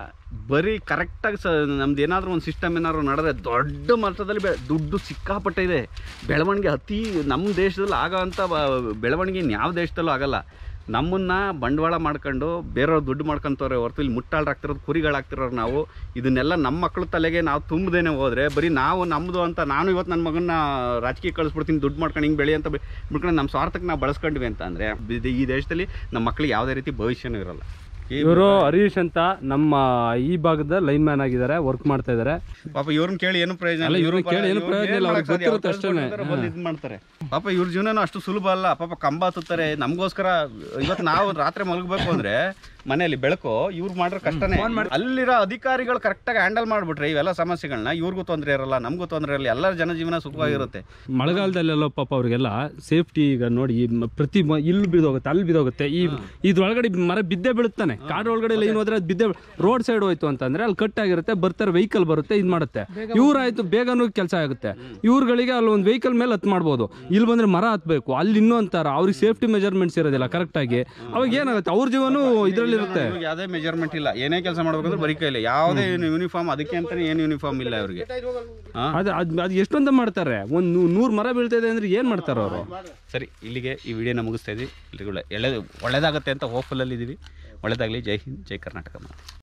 ಬರೀ ಕರೆಕ್ಟಾಗಿ ಸ ನಮ್ದು ಏನಾದರೂ ಒಂದು ಸಿಸ್ಟಮ್ ಏನಾದ್ರು ನಡೆದ್ರೆ ದೊಡ್ಡ ಮಟ್ಟದಲ್ಲಿ ಬೆ ದುಡ್ಡು ಸಿಕ್ಕಾಪಟ್ಟೆ ಇದೆ ಬೆಳವಣಿಗೆ ಅತಿ ನಮ್ಮ ದೇಶದಲ್ಲಿ ಆಗೋವಂಥ ಬ- ಬೆಳವಣಿಗೆ ಯಾವ ದೇಶದಲ್ಲೂ ಆಗಲ್ಲ ನಮ್ಮನ್ನ ಬಂಡವಾಳ ಮಾಡ್ಕೊಂಡು ಬೇರೆಯವ್ರು ದುಡ್ಡು ಮಾಡ್ಕೊಂತವ್ರೆ ಹೊರತು ಇಲ್ಲಿ ಮುಟ್ಟಾಳ್ರಾಗ್ತಿರೋದು ಕುರಿಗಳಾಗ್ತಿರೋರು ನಾವು ಇದನ್ನೆಲ್ಲ ನಮ್ಮ ಮಕ್ಳ ತಲೆಗೆ ನಾವು ತುಂಬದೇನೆ ಹೋದ್ರೆ ಬರೀ ನಾವು ನಮ್ಮದು ಅಂತ ನಾನು ಇವತ್ತು ನನ್ನ ಮಗನ್ನ ರಾಜಕೀಯ ಕಳಿಸ್ಬಿಡ್ತೀನಿ ದುಡ್ಡು ಮಾಡ್ಕೊಂಡು ಹಿಂಗೆ ಬೆಳಿ ಅಂತ ಬೆ- ಬಿಡ್ಕೊಂಡು ನಮ್ಮ ಸ್ವಾರ್ಥಕ್ಕೆ ನಾವು ಬಳಸ್ಕೊಂಡ್ವಿ ಅಂತ ಅಂದರೆ ಈ ದೇಶದಲ್ಲಿ ನಮ್ಮ ಮಕ್ಳಿಗೆ ಯಾವುದೇ ರೀತಿ ಭವಿಷ್ಯನೂ ಇರಲ್ಲ ಈ ಇವರು ಹರೀಶ್ ಅಂತ ನಮ್ಮ ಈ ಭಾಗದ ಲೈನ್ ಮ್ಯಾನ್ ಆಗಿದ್ದಾರೆ ವರ್ಕ್ ಮಾಡ್ತಾ ಇದ್ದಾರೆ ಪಾಪ ಇವ್ರನ್ನ ಕೇಳಿ ಏನು ಪ್ರಯೋಜನ ಅಲ್ಲ, ಇಲ್ಲ. ಇವ್ರನ್ನ ಇವ್ರು ಕೇಳಿ ಏನು ಇವ್ರು ಪ್ರಯೋಜನ ಏನ್ ಇಲ್ಲ, ಮಾಡಕ್ ಅವ್ರಿಗೆ ಸಾಧ್ಯ? ಗೊತ್ತಿರುತ್ತೆ ಅವ್ರು ಅಷ್ಟೇನೆ. ಕಳ್ಸ್ಕೊಟ್ಟಿದ್ದಾರೆ, ಬಂದು ಇದ್ ಮಾಡ್ತಾರೆ ಪಾಪ ಇವ್ರ ಜೀವನನೂ ಅಷ್ಟು ಸುಲಭ ಅಲ್ಲ ಪಾಪ ಕಂಬ ಹತ್ತುತ್ತಾರೆ ನಮಗೋಸ್ಕರ ಇವತ್ತು ನಾವು ರಾತ್ರಿ ಮಲಗಬೇಕು ಅಂದ್ರೆ ಮನೆಯಲ್ಲಿ ಬೆಳಕು ಇವ್ರು ಮಾಡ್ರೆ ಕಷ್ಟನೇ ಅಲ್ಲಿರೋ ಅಧಿಕಾರಿಗಳು ಕರೆಕ್ಟಾಗಿ ಹ್ಯಾಂಡಲ್ ಮಾಡ್ಬಿಟ್ರೆ ಇವೆಲ್ಲ ಸಮಸ್ಯೆಗಳನ್ನ ಇವ್ರಿಗೂ ತೊಂದರೆ ಇರಲ್ಲ ನಮಗೂ ತೊಂದರೆ ಇರಲ್ಲ ಎಲ್ಲರ ಜನಜೀವನ ಸುಖವಾಗಿರುತ್ತೆ ಮಳೆಗಾಲದಲ್ಲೆಲ್ಲ ಪಾಪ ಅವ್ರಿಗೆಲ್ಲ ಸೇಫ್ಟಿ ಈಗ ನೋಡಿ ಈ ಮ- ಪ್ರತಿ ಮ- ಇಲ್ಲಿ ಬಿದ್ದೋಗುತ್ತೆ ಅಲ್ಲಿ ಬಿದ್ದೋಗುತ್ತೆ ಈ ಇದ್ರೊಳಗಡೆ ಮರ ಬಿದ್ದೇ ಬೀಳುತ್ತಾನೆ ಕಾಡು ಒಳಗಡೆ ಎಲ್ಲ ಏನು ಹೋದ್ರೆ ಅದು ಬಿದ್ದೆ ರೋಡ್ ಸೈಡ್ ಹೋಯ್ತು ಅಂತಂದ್ರೆ ಅಲ್ಲಿ ಕಟ್ ಆಗಿರುತ್ತೆ ಬರ್ತಾರೆ ವೆಹಿಕಲ್ ಬರುತ್ತೆ ಇದು ಮಾಡುತ್ತೆ ಇವ್ರಾಯ್ತು ಬೇಗನೂ ಕೆಲಸ ಆಗುತ್ತೆ ಇವ್ರುಗಳಿಗೆ ಅಲ್ಲಿ ಒಂದು ವೆಹಿಕಲ್ ಮೇಲೆ ಹತ್ ಮಾಡ್ಬೋದು ಇಲ್ಲಿ ಬಂದ್ರೆ ಮರ ಹತ್ಬೇಕು ಅಲ್ಲಿ ಇನ್ನೂ ಅಂತಾರ ಅವ್ರಿಗೆ ಸೇಫ್ಟಿ ಮೆಜರ್ಮೆಂಟ್ಸ್ ಇರೋದಿಲ್ಲ ಕರೆಕ್ಟಾಗಿ ಅವಾಗ ಏನಾಗುತ್ತೆ ಅವ್ರ ಜೀವನೂ ಇದರಲ್ಲಿ ಇರುತ್ತೆ ಇವ್ರಿಗೆ ಯಾವುದೇ ಮೆಜರ್ಮೆಂಟ್ ಇಲ್ಲ ಏನೇ ಕೆಲಸ ಮಾಡ್ಬೇಕಂದ್ರೆ ಬರೀ ಕೈಲಿ ಯಾವುದೇ ಯೂನಿಫಾರ್ಮ್ ಅದಕ್ಕೆ ಅಂತಾನೆ ಏನು ಯೂನಿಫಾರ್ಮ್ ಇಲ್ಲ ಅವ್ರಿಗೆ ಹಾ? ಅದು ಅದು ಅದು ಎಷ್ಟೊಂದ ಮಾಡ್ತಾರೆ ಒಂದು ನೂರು ಮರ ಬೀಳ್ತಾ ಇದೆ ಅಂದ್ರೆ ಏನು ಮಾಡ್ತಾರೆ ಅವರು ಸರಿ ಇಲ್ಲಿಗೆ ಈ ವಿಡಿಯೋನ ಮುಗಿಸ್ತಾ ಇದ್ವಿ ಎಲ್ರಿಗೂ ಒಳ್ಳೆ ಒಳ್ಳೇದಾಗುತ್ತೆ ಅಂತ ಹೋಪ್ಫುಲ್ಲಲ್ಲಿ ಇದ್ದೀವಿ ಒಳ್ಳೇದಾಗಲಿ ಜೈ ಹಿಂದ್ ಜೈ ಕರ್ನಾಟಕ ಮಾತೆ